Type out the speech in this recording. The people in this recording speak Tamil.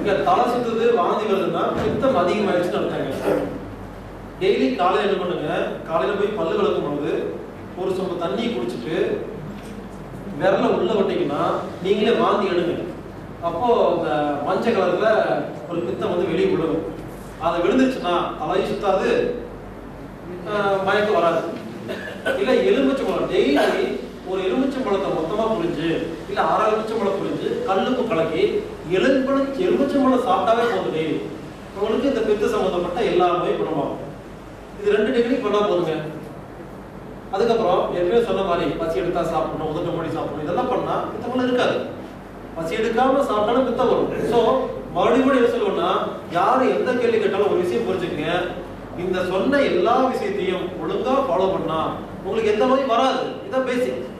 இங்க தலை சுத்துது வாந்தி வருதுன்னா பித்தம் அதிகமாயிடுச்சுன்னு அர்த்தங்க டெய்லி காலையில என்ன பண்ணுங்க காலையில போய் பல்லு விளக்கும் பொழுது ஒரு சொம்பு தண்ணி குடிச்சிட்டு விரல உள்ள விட்டீங்கன்னா நீங்களே வாந்தி எடுங்க அப்போ இந்த மஞ்சள் கலர்ல ஒரு பித்தம் வந்து வெளியே விழுகும் அது விழுந்துச்சுன்னா தலையை சுத்தாது ஆஹ், மயக்கம் வராது இல்ல எலுமிச்சை பழம் டெய்லி ஒரு எலுமிச்சை பழத்தை மொத்தமா புளிஞ்சு இல்ல அரை எலுமிச்சை பழம் புளிஞ்சு கல்லுப்பு கலக்கி எலும்பழம் எலுமிச்சை பழம் சாப்பிட்டாவே போதும் டெய்லி உங்களுக்கு இந்த பித்த சம்பந்தப்பட்ட எல்லா நோயும் குணமாகும் இது ரெண்டு டெக்னிக் பண்ணா போதுங்க அதுக்கப்புறம் ஏற்கனவே சொன்ன மாதிரி பசி எடுத்தா சாப்பிடணும் உதட்ட மூடி சாப்பிடணும் இதெல்லாம் பண்ணா பித்தமெல்லாம் இருக்காது பசி எடுக்காம சாப்பிட்டாலும் பித்தம் வரும் ஸோ மறுபடியும் கூட என்ன சொல்லுவோம்னா யாரு எந்த கேள்வி கேட்டாலும் ஒரு விஷயம் புரிஞ்சுக்கங்க இந்த சொன்ன எல்லா விஷயத்தையும் ஒழுங்கா ஃபாலோ பண்ணா உங்களுக்கு எந்த நோயும் வராது இதான் பேசிக்